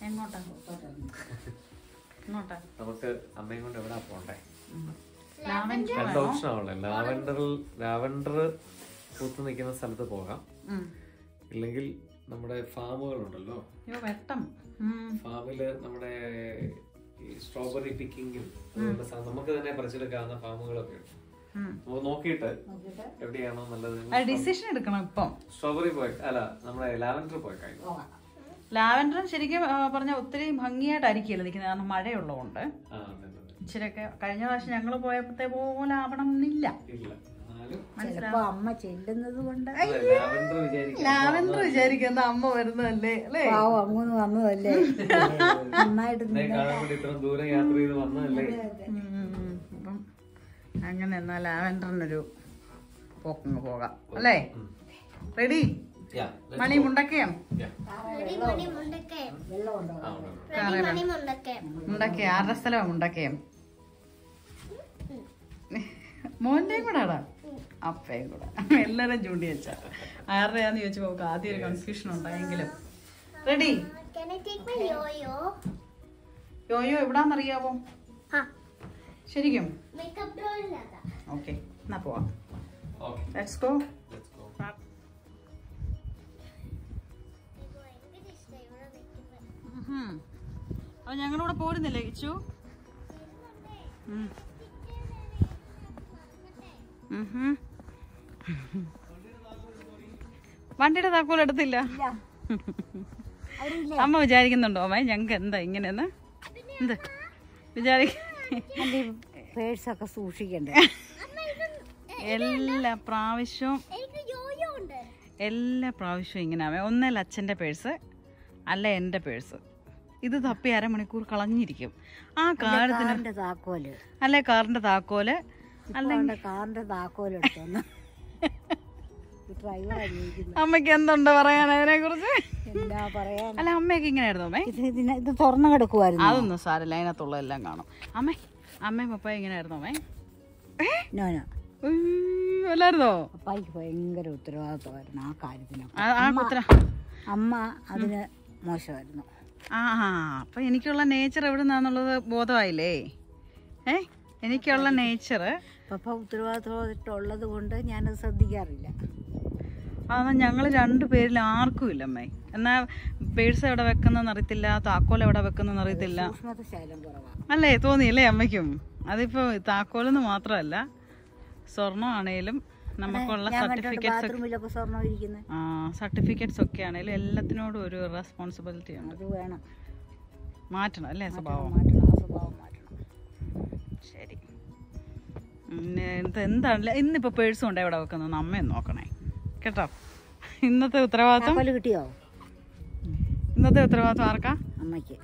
എങ്ങോട്ടാ ഇങ്ങോട്ടാ നമുക്ക് അമ്മയും കൊണ്ട് എവിടെ പോണ്ടേ ലാവൻഡർ രണ്ട് ഓപ്ഷൻ ആണല്ലേ ലാവൻഡറിൽ ലാവൻഡർ പൂത്ത് നിൽക്കുന്ന സ്ഥലത്ത് പോകാം ഇല്ലെങ്കിൽ നമ്മുടെ ഫാമുകളുണ്ടല്ലോ അയ്യോ വെട്ടം ഉം. ഫാമില് നമ്മുടെ ഈ സ്ട്രോബെറി പിക്കിങ്ങും അതുപോലെ സാ- നമുക്ക് തന്നെ പറിച്ചെടുക്കാവുന്ന ഫാമുകളൊക്കെ ഉണ്ട് ഉം. നമുക്ക് നോക്കിയിട്ട് എവിടെയാണോ നല്ലത് ആ ഡിസിഷൻ എടുക്കണം ഇപ്പം സ്ട്രോബെറി പോയി അല്ല നമ്മുടെ ലാവൻഡർ പോയി കഴിഞ്ഞു ലാവൻഡറും ശരിക്കും ആ, പറഞ്ഞ ഒത്തിരി ഭംഗിയായിട്ടായിരിക്കില്ല നിൽക്കുന്നത് കാരണം മഴയുള്ളതുകൊണ്ട് ആ അതെ അതെ, അതെ. ഇച്ചിരിയൊക്കെ കഴിഞ്ഞ പ്രാവശ്യം ഞങ്ങൾ പോയപ്പോഴത്തെ പോലെ ആവണം എന്നില്ല ഇല്ല എന്നാലും ചിലപ്പോ അമ്മ ചെല്ലുന്നത് കൊണ്ട് അതെ, ലാവൻഡർ വിചാരിക്കാം ലാവൻഡർ വിചാരിക്കുന്ന അമ്മ വരുന്നതല്ലേ അല്ലേ പാവം അങ്ങോന്ന് വന്നതല്ലേ നന്നായിട്ട് എന്നെ കാണാൻ വേണ്ടി ഇത്രയും ദൂരം യാത്ര ചെയ്ത് വന്നതല്ലേ ഉം, ഉം, ഉം. അപ്പം അങ്ങനെ എന്നാ ലാവൻഡറിനൊരു പോക്കങ്ങ് പോകാം അല്ലേ ready Yeah, let's Mani go. Mundakayam Yeah. Ready Mani Mundakayam ആ, ഉണ്ട്, ഉണ്ട്. റെഡി മണി മുണ്ടക്കയം മുണ്ടക്കയം ആരുടെ സ്ഥലമാണ് മുണ്ടക്കയം മോന്റെയും കൂടെ ആടാ അപ്പയും കൂടെ എല്ലാരും ചൂണ്ടി വെച്ച ആരുടെയാന്ന് ചോദിച്ചപ്പോ നമുക്ക് ആദ്യം ഒരു കൺഫ്യൂഷൻ ഉണ്ടായെങ്കിലും ready Can I take my yo-yo? Yoyo എവിടാന്നറിയാവോ ആ ശരിക്കും മേക്കപ്പ് ഡ്രോയിലതാ ഓക്കെ എന്നാ പോവാം Okay, let's go let's go. ഭയങ്കര ഇഷ്ടമായി ഇവിടെ നിൽക്കുന്നത് അപ്പൊ ഞങ്ങളിവിടെ പോരുന്നില്ലേ കിച്ചു ഉം. ഉഹും. വണ്ടിയുടെ താക്കോൽ എടുത്തില്ല അമ്മ വിചാരിക്കുന്നുണ്ടോ അമ്മ ഞങ്ങക്ക് എന്താ ഇങ്ങനെയെന്ന് എന്ത് വിചാരി പേഴ്സൊക്കെ സൂക്ഷിക്കണ്ടേ എല്ലാ പ്രാവശ്യവും എനിക്ക് യോയോ ഉണ്ട് എല്ലാ പ്രാവശ്യവും ഇങ്ങനെ ആവേ ഒന്നല്ല അച്ഛൻ്റെ പേഴ്സ് അല്ല എൻ്റെ പേഴ്സ് ഇത് തപ്പി അരമണിക്കൂർ കളഞ്ഞിരിക്കും ആ കാര്യത്തിന് കാറിന്റെ താക്കോല് അല്ലെ കാറിന്റെ താക്കോല് ഇപ്പൊ അവന്റെ കാറിന്റെ താക്കോല് എടുത്തോന്ന് ഡ്രൈവർ അറിയിക്കുന്നു അമ്മയ്ക്ക് എന്തുണ്ട് പറയാൻ അതിനെ കുറിച്ച് എന്താ പറയാൻ അല്ല അമ്മയൊക്കെ ഇങ്ങനെയായിരുന്നു അമ്മേ ഇത് ഇതിന് ഇത് തുറന്നു കിടക്കുമായിരുന്നു അതൊന്നും സാരല്ല അതിനകത്തുള്ള എല്ലാം കാണും അമ്മേ അമ്മയും പപ്പ ഇങ്ങനെയായിരുന്നു അമ്മേ നോനോ ഉയ്യോ, അല്ലായിരുന്നോ അപ്പായിക്ക് ഭയങ്കര ഉത്തരവാദിത്വമായിരുന്നു ആ കാര്യത്തിനൊക്കെ ആ- ആ കുത്തന അമ്മ അതിന് മോശമായിരുന്നു ആ ആ, അപ്പൊ എനിക്കുള്ള നേച്ചർ എവിടെ നിന്നാന്നുള്ളത് ബോധമായില്ലേ ഏ എനിക്കുള്ള നേച്ചർ പപ്പ ഉത്തരവാദിത്വമായിട്ടുള്ളത് കൊണ്ട് ഞാനത് ശ്രദ്ധിക്കാറില്ല അതാ ഞങ്ങൾ രണ്ടുപേരിൽ ആർക്കും ഇല്ല അമ്മേ എന്നാ പേഴ്സ് എവിടെ വെക്കുന്നെന്ന് അറിയത്തില്ല താക്കോൽ എവിടെ വെക്കുന്നെന്ന് അറിയത്തില്ല സൂക്ഷ്മത ശൈലം കുറവാണ് അല്ലേ തോന്നിയില്ലേ അമ്മയ്ക്കും അതിപ്പോ താക്കോലെന്ന് മാത്രമല്ല സ്വർണ്ണമാണേലും നമുക്കുള്ള ഞാൻ കണ്ടിട്ടുണ്ട് സർട്ടിഫിക്കറ്റ്സ് ബാത്റൂമിലൊക്കെ സ്വർണ്ണം ഇരിക്കുന്നത് ആ സർട്ടിഫിക്കറ്റ്സ് ഒക്കെ ആണെങ്കിലും എല്ലാത്തിനോടും ഒരു റെസ്പോൺസിബിലിറ്റി ഉണ്ട് അത് വേണം മാറ്റണം അല്ലേ സ്വഭാവം മാറ്റണം ആ സ്വഭാവം മാറ്റണം ശരി പിന്നെ ഇത് എന്താണ് ഇന്നിപ്പോ പേഴ്സ് കൊണ്ട് എവിടെ വെക്കുന്നത് അമ്മയും നോക്കണേ കേട്ടോ ഇന്നത്തെ ഉത്തരവാദിത്വം താക്കോല് കിട്ടിയോ ഇന്നത്തെ ഉത്തരവാദിത്വം ആർക്കാ അമ്മയ്ക്ക്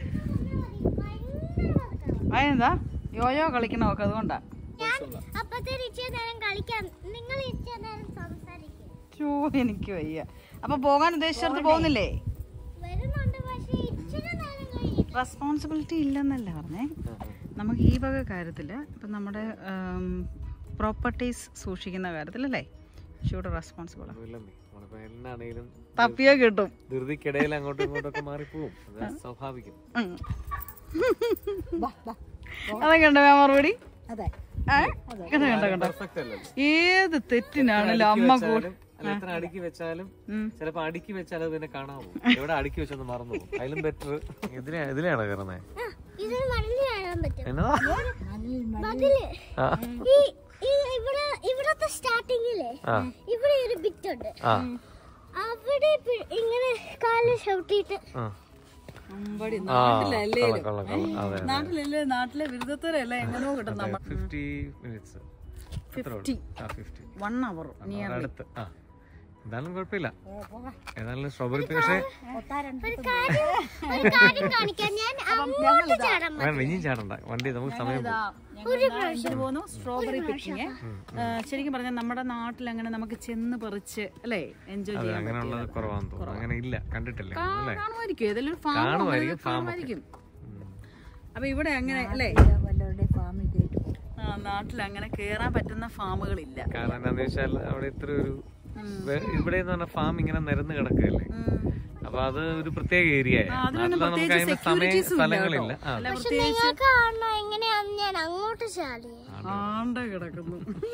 അതെന്താ യോയോ കളിക്കണമൊക്കെ അതുകൊണ്ടാ ഞാൻ അപ്പത്തേന് ഇച്ചിരി നേരം കളിക്കാം നിങ്ങൾ ഇച്ചിരി നേരം സംസാരിക്കും ചോ എനിക്ക് വയ്യ അപ്പൊ പോകാൻ ഉദ്ദേശിച്ചിടത്ത് പോകുന്നില്ലേ വരുന്നുണ്ട് പക്ഷേ ഇച്ചിരി നേരം കഴിഞ്ഞിട്ട് റെസ്പോൺസിബിലിറ്റി ഇല്ലെന്നല്ല പറഞ്ഞേ നമുക്ക് ഈ വക കാര്യത്തിൽ ഇപ്പം നമ്മുടെ പ്രോപ്പർട്ടീസ് സൂക്ഷിക്കുന്ന കാര്യത്തിലല്ലേ ഷൂഡ് റെസ്പോൺസിബിൾ ഒന്നുമില്ലെന്നേ. നമ്മളിപ്പോ എന്നാണേലും തപ്പിയോ കിട്ടും ധൃതിക്കിടയിൽ അങ്ങോട്ടും ഇങ്ങോട്ടും ഒക്കെ മാറിപ്പോവും അത് സ്വാഭാവികം ഉം. വാ, വാ. അതൊക്കെ ഉണ്ടോ മറുപടി അതെ ഏ? കണ്ടോ കണ്ടോ കണ്ടോ പെർഫെക്റ്റ് അല്ലല്ലോ ഏത് തെറ്റിനാണല്ലോ അമ്മ കൂടെ വെച്ചാലും, അല്ല എത്ര അടുക്കി വെച്ചാലും ഉം. ചിലപ്പോ അടുക്കി വെച്ചാൽ അത് പിന്നെ കാണാവൂ എവിടെ അടുക്കി വെച്ചൊന്ന് മറന്നു പോകും അതിലും ബെറ്റർ ഇതിലെ ഇതിലെയാണോ കയറുന്നത് ഇതിന് മണ്ണിൽ കാണാൻ പറ്റും എന്നതാ മതില് ആ. ഈ ഈ ഇവിടെ ഇവിടത്തെ സ്റ്റാർട്ടിങ്ങില് ആ. ഇവിടെ ഒരു ബിറ്റ് ഉണ്ട് ആ അവിടെ പി- ഇങ്ങനെ കാല് ചവിട്ടിയിട്ട് ആ. അമ്പടി ആ നാട്ടിലല്ലേ കൊള്ളാം കൊള്ളാം കൊള്ളാം അതെ നാട്ടിലല്ലേ നാട്ടിലെ ബിരുദത്തോരല്ല എങ്ങനെയോ കിട്ടും നമ്മൾ ഫിഫ്റ്റി മിനിറ്റ്സ് ഫിഫ്റ്റി ആ ഫിഫ്റ്റി വൺ അവർ നിയർ അടുത്ത് ആ എന്തായാലും കുഴപ്പമില്ല ഏതായാലും സ്ട്രോബെറി പക്ഷേ ഒരു കാര്യം ഒരു കാര്യം കാണിക്കാൻ ഞാൻ അങ്ങോട്ട് ചാടാൻ വേണ്ട ഇനിയും ചാടണ്ട വണ്ടി നമുക്ക് സമയം പോകും പോകുന്നു സ്ട്രോബെറി പിക്കിങ് ശരിക്കും പറഞ്ഞാൽ നമ്മുടെ നാട്ടിൽ അങ്ങനെ നമുക്ക് ചെന്ന് പറിച്ച് അല്ലേ എൻജോയ് അതെ ചെയ്യാൻ അങ്ങനെയുള്ളത് കുറവാന്ന് തോന്നുന്നു അങ്ങനെ ഇല്ല കണ്ടിട്ടില്ല അല്ലേ കാണുമായിരിക്കും ഏതെങ്കിലും ഒരു ഫാം കാണുമായിരിക്കും, farm ഒക്കെ. കാണുമായിരിക്കും അപ്പൊ ഇവിടെ അങ്ങനെ അല്ലേ വല്ലവരുടെ ഫാമിൽ കയറ്റി ആ നാട്ടിൽ അങ്ങനെ കേറാൻ പറ്റുന്ന ഫാമുകളില്ല കാരണം എന്താന്ന് വെച്ചാൽ അവിടെ ഇത്ര ഒരു വേ- ഇവിടെ എന്ന് പറഞ്ഞ ഫാം ഇങ്ങനെ നിരന്ന് കിടക്കുകയല്ലേ അപ്പൊ അത് ഒരു പ്രത്യേക ഏരിയ ആ, അതിനൊന്നും നാട്ടിൽ നമുക്ക് പ്രത്യേകിച്ച് അതിന് സമയ securities ഉം ഇല്ല സ്ഥലങ്ങളില്ല കേട്ടോ. ആ അല്ല, പക്ഷെ പ്രത്യേകിച്ച് നിങ്ങൾക്ക് കാണണം എങ്ങനെയാന്ന് ഞാൻ അങ്ങോട്ട് ചാടിയേ ആണ്ട കിടക്കുന്നു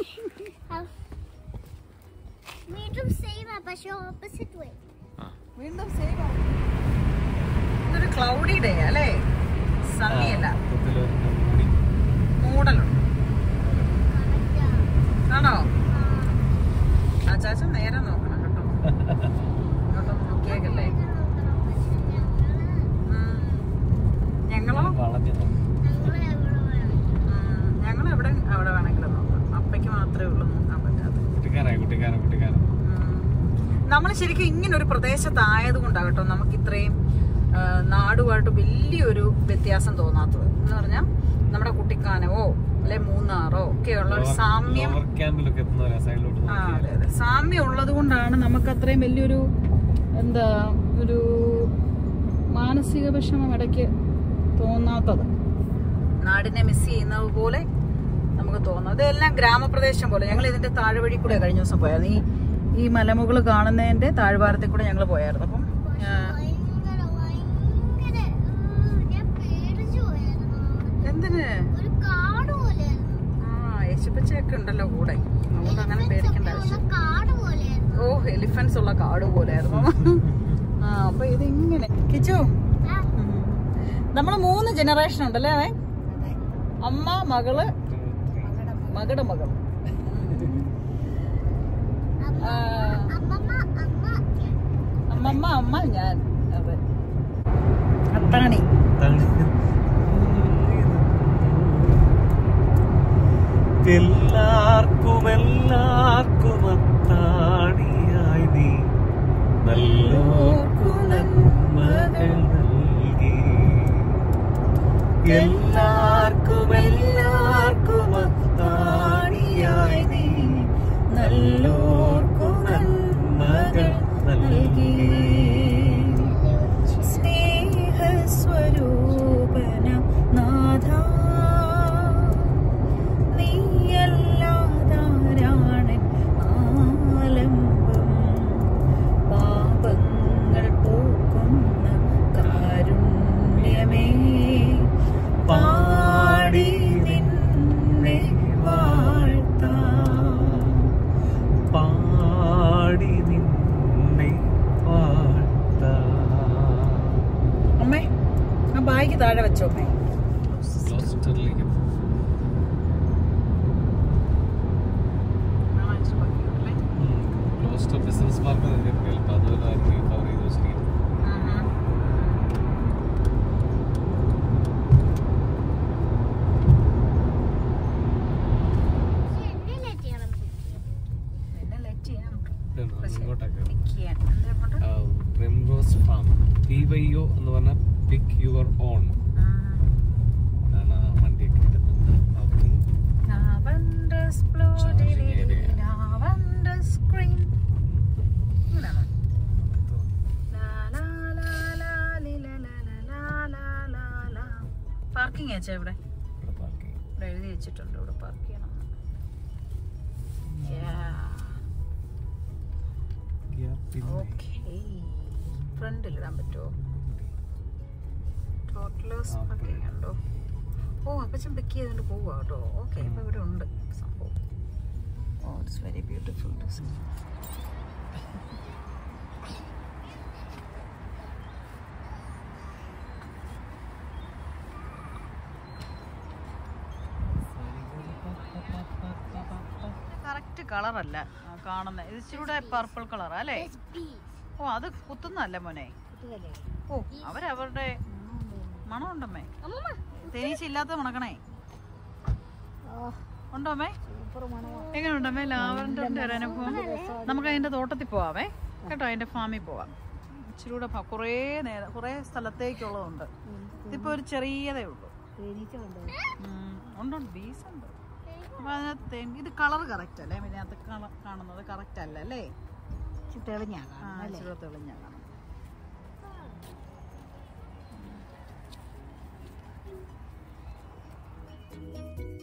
വീണ്ടും സെയിം പക്ഷെ ഓപ്പോസിറ്റ് വേ ആ. വീണ്ടും സേവ് ഇതൊരു ക്ലൗഡി ഡേ അല്ലേ സണ്ണി അല്ല മൊത്തത്തില് ഒരു മൂടി. മൂടലുണ്ട് ആണോ ആ ചാച്ച നേരെ നോക്കണം കേട്ടോ ഇങ്ങോട്ടൊന്ന് നോക്കിയേക്കല്ലേ ഉം. ഞങ്ങളോ വളഞ്ഞു നോക്കും. ഞങ്ങൾ എവിടെ അവിടെ വേണമെങ്കിലും നോക്കാം അപ്പയ്ക്ക് മാത്രമേ ഉള്ളൂ നോക്കാൻ പറ്റാതെ കുട്ടിക്കാരായി കുട്ടിക്കാരൻ കുട്ടിക്കാരൻ നമ്മൾ ശരിക്കും ഇങ്ങനെ ഒരു പ്രദേശത്തായത് കൊണ്ടാകട്ടോ നമുക്ക് ഇത്രയും ആ, നാടുമായിട്ട് വലിയൊരു വ്യത്യാസം തോന്നാത്തത് എന്ന് പറഞ്ഞാൽ നമ്മുടെ കുട്ടിക്കാനവോ അല്ലെ മൂന്നാറോ ഒക്കെയുള്ള ഒരു സാമ്യം ലോവർ ക്യാമ്പിലൊക്കെ എത്തുന്ന സൈഡിലോട്ട് ആ അതെ അതെ സാമ്യം ഉള്ളത് കൊണ്ടാണ് നമുക്ക് അത്രയും വലിയൊരു എന്താ ഒരു മാനസിക വിഷമം ഇടയ്ക്ക് തോന്നാത്തത് നാടിനെ മിസ് ചെയ്യുന്നത് പോലെ നമുക്ക് തോന്നുന്നത് ഇതെല്ലാം ഗ്രാമപ്രദേശം പോലെ ഞങ്ങൾ ഇതിന്റെ താഴ്വഴി കൂടെ കഴിഞ്ഞ ദിവസം പോയായിരുന്നു ഈ ഈ മലമുകൾ കാണുന്നതിന്റെ താഴ്വാരത്തിൽ കൂടെ ഞങ്ങൾ പോയായിരുന്നു അപ്പം ആ, ഭയങ്കര ഭയങ്കര ഉം, ഞാൻ പേടിച്ചു പോയായിരുന്നു എന്തിന് ഒരു കാട് പോലെയായിരുന്നു ആ യേശുപ്പച്ചയൊക്കെ ഉണ്ടല്ലോ കൂടെ അതുകൊണ്ട് അങ്ങനെ പേടിക്കേണ്ട ആവശ്യം ഉള്ള കാട് പോലെയായിരുന്നു ഓ എലിഫൻസ് ഉള്ള കാട് പോലായിരുന്നു ആ അപ്പൊ ഇതിങ്ങനെ കിച്ചു ആ, നമ്മള് മൂന്ന് ജനറേഷൻ ഉണ്ടല്ലേ അവൻ അമ്മ മകള് മകളുടെ മകൾ ആ, അമ്മമ്മ അമ്മ അമ്മമ്മ അമ്മ ഞാൻ അതെ അത്താണി എല്ലാവർക്കും എല്ലാവർക്കും അത്താണിയായി നീ നല്ലോർക്കു നന്മകൾ നൽകി എല്ലാവർക്കും എല്ലാവർക്കും അത്താണിയായി നീ നല്ലോർക്കു നന്മകൾ നൽകി സ്നേഹസ്വരൂപന നാഥ നീയല്ലാതാരാണ് ആലംബം പാപങ്ങൾ പോക്കുന്ന കാരുണ്യമേ പാടി നിന്നെ വാഴ്ത്താം പാടി നിന്നെ വാഴ്ത്താം അമ്മേ ആ ബാഗ് താഴെ വെച്ചോ അമ്മേ ക്ലോസ്റ്ററിലേക്ക് ക്ലോസ്റ്റർ ബിസിനസ് പാർക്ക് അപ്പൊ അതുപോലെ കവർ ചെയ്ത് വെച്ചിരിക്കുന്നത് എന്നെ ലേറ്റ് ചെയ്യണം എന്നെ ലെറ്റ് ചെയ്യാൻ ഇതുണ്ടോ? ഇങ്ങോട്ടൊക്കെ പിക്ക് ചെയ്യാൻ എന്താ അങ്ങോട്ട്? Primrose farm P Y O എന്ന് പറഞ്ഞ പിക്ക് യുവർ ഓൺ ആണ് ആ വണ്ടിയൊക്കെ ഇടുന്നത് okay Lavender's bloody lily, lavender's green. ഇങ്ങനെയാണോ? ലാ, ലാ, ലാ, ലാ, ലി, ലാ, ലാ, ലാ, ലാ, ലാ, ലാ. പാർക്കിംഗ് വെച്ചാ ഇവിടെ പാർക്കിംഗ് ഇവിടെ എഴുതി വെച്ചിട്ടുണ്ട് ഇവിടെ പാർക്ക് ചെയ്യണം ഓക്കെ ഫ്രണ്ടിൽ ഇടാൻ പറ്റുമോ ടോട്ടലേഴ്സ് ആ, പാർക്കിംഗ് ഉണ്ടോ ഓ അപ്പച്ചൻ പിക്ക് ചെയ്തുകൊണ്ട് പോവാ കേട്ടോ ഓക്കെ ഇപ്പൊ ഇവിടെ ഉണ്ട് സംഭവം oh it's very beautiful design correct കളറല്ല കാണുന്നത് ഇത് ഇച്ചിരൂടെ പർപ്പിൾ കളറാ അല്ലേ ഓ അത് കുത്തുന്നല്ല മോനെ ഓ അവരവരുടെ മണമുണ്ടമ്മേ അമ്മമ്മ തേനീച്ച ഇല്ലാത്ത മണക്കണേ ഓ ഉണ്ടോ അമ്മേ സൂപ്പർ മണമാ എങ്ങനെയുണ്ടമ്മേ ലാവൻഡറിന്റെ ഒരു അനുഭവം നമുക്ക് അതിന്റെ തോട്ടത്തിൽ പോവാവേ കേട്ടോ അതിന്റെ ഫാമിൽ പോവാം ഇച്ചിരൂടെ ഭ- കുറേ നേരം കുറേ സ്ഥലത്തേക്കുള്ളതുണ്ട് ഇതിപ്പോ ഒരു ചെറിയതേ ഉള്ളൂ തേനീച്ച കണ്ടോ ഉം, ഉണ്ടുണ്ട് ബീസ് ഉണ്ട് അപ്പൊ അതിനകത്ത് തേ- ഇത് കളർ കറക്റ്റ് അല്ലേ ഇതിനകത്ത് കളർ കാണുന്നത് കറക്റ്റ് അല്ല അല്ലേ ഇച്ചിരി തെളിഞ്ഞാ ആ കാണും അല്ലേ ഇച്ചിരി തെളിഞ്ഞ കാണും ആ